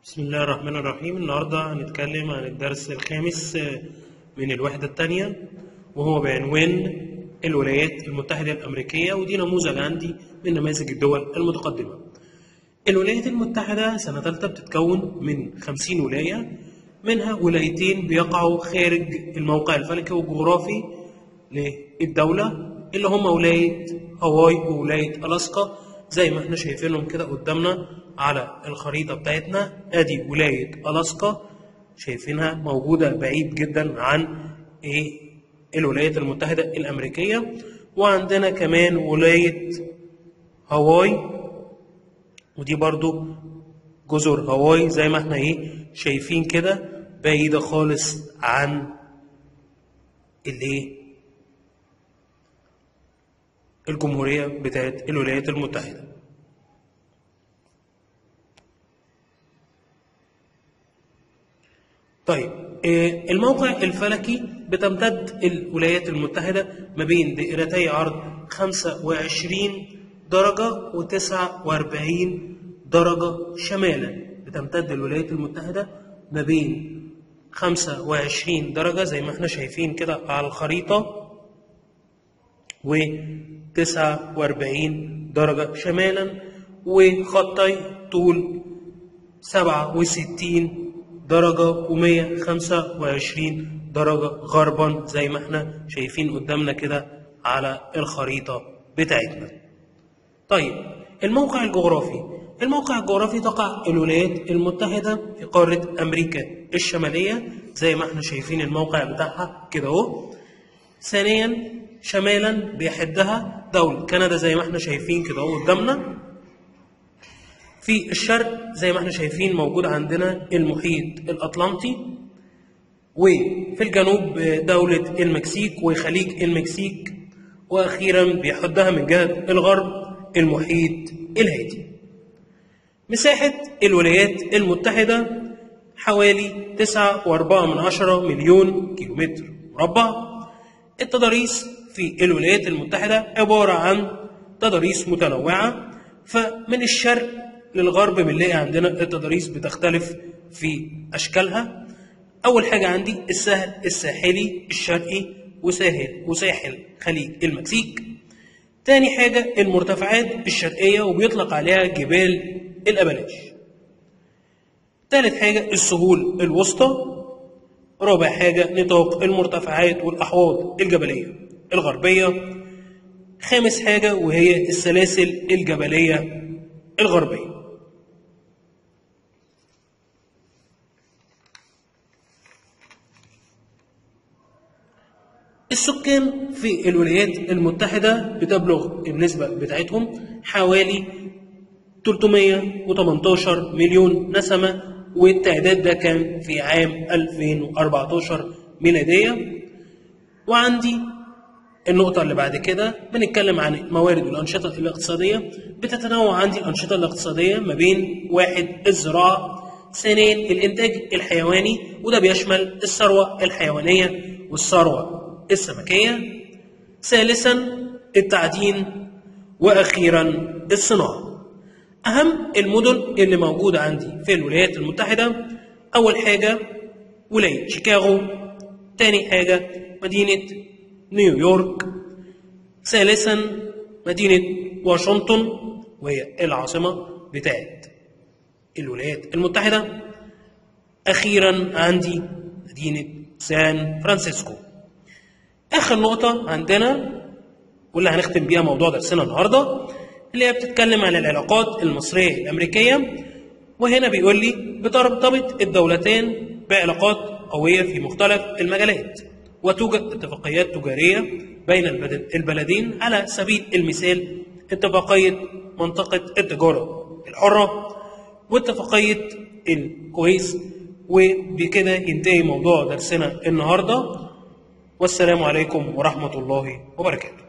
بسم الله الرحمن الرحيم النهاردة هنتكلم عن الدرس الخامس من الوحدة الثانية وهو بعنوان الولايات المتحدة الأمريكية ودي نموذج عندي من نماذج الدول المتقدمة الولايات المتحدة سنة ثالثة بتتكون من 50 ولاية منها ولايتين بيقعوا خارج الموقع الفلكي والجغرافي للدولة اللي هم ولاية هاواي وولاية ألاسكا زي ما احنا شايفينهم كده قدامنا على الخريطة بتاعتنا ادي ولاية ألاسكا شايفينها موجودة بعيد جدا عن ايه الولايات المتحدة الأمريكية وعندنا كمان ولاية هاواي ودي برضو جزر هاواي زي ما احنا ايه شايفين كده بعيدة خالص عن الايه الجمهورية بتاعت الولايات المتحدة طيب آه، الموقع الفلكي بتمتد الولايات المتحدة ما بين دائرتي عرض 25 درجة و49 درجة شمالا بتمتد الولايات المتحدة ما بين 25 درجة زي ما احنا شايفين كده على الخريطة و 49 درجة شمالا وخطي طول 67 درجة و125 درجة غربا زي ما احنا شايفين قدامنا كده على الخريطة بتاعتنا طيب الموقع الجغرافي الموقع الجغرافي تقع الولايات المتحدة في قارة أمريكا الشمالية زي ما احنا شايفين الموقع بتاعها كده اهو ثانيا شمالا بيحدها دولة كندا زي ما احنا شايفين كده اهو قدامنا في الشرق زي ما احنا شايفين موجود عندنا المحيط الأطلنطي وفي الجنوب دولة المكسيك وخليج المكسيك وأخيرا بيحدها من جهة الغرب المحيط الهادي مساحة الولايات المتحدة حوالي 9.4 مليون كيلومتر مربع التضاريس في الولايات المتحدة عبارة عن تضاريس متنوعة فمن الشرق للغرب بنلاقي عندنا التضاريس بتختلف في أشكالها أول حاجة عندي السهل الساحلي الشرقي وساحل وساحل خليج المكسيك تاني حاجة المرتفعات الشرقية وبيطلق عليها جبال الأبلاش تالت حاجة السهول الوسطى رابع حاجة نطاق المرتفعات والأحواض الجبلية الغربية خامس حاجة وهي السلاسل الجبلية الغربية السكان في الولايات المتحدة بتبلغ النسبة بتاعتهم حوالي 318 مليون نسمة والتعداد ده كان في عام 2014 ميلادية وعندي النقطة اللي بعد كده بنتكلم عن الموارد والأنشطة الاقتصادية بتتنوع عندي الأنشطة الاقتصادية ما بين واحد الزراعة ثانيا الإنتاج الحيواني وده بيشمل الثروة الحيوانية والثروة السمكية ثالثا التعدين وأخيرا الصناعة أهم المدن اللي موجودة عندي في الولايات المتحدة أول حاجة ولاية شيكاغو تاني حاجة مدينة نيويورك ثالثا مدينة واشنطن وهي العاصمة بتاعت الولايات المتحدة أخيرا عندي مدينة سان فرانسيسكو آخر نقطة عندنا واللي هنختم بيها موضوع درسنا النهارده اللي هي بتتكلم عن العلاقات المصرية الأمريكية وهنا بيقول لي بترتبط الدولتان بعلاقات قوية في مختلف المجالات وتوجد اتفاقيات تجارية بين البلدين على سبيل المثال اتفاقية منطقة التجارة الحرة واتفاقية الكويس وبكده ينتهي موضوع درسنا النهارده والسلام عليكم ورحمة الله وبركاته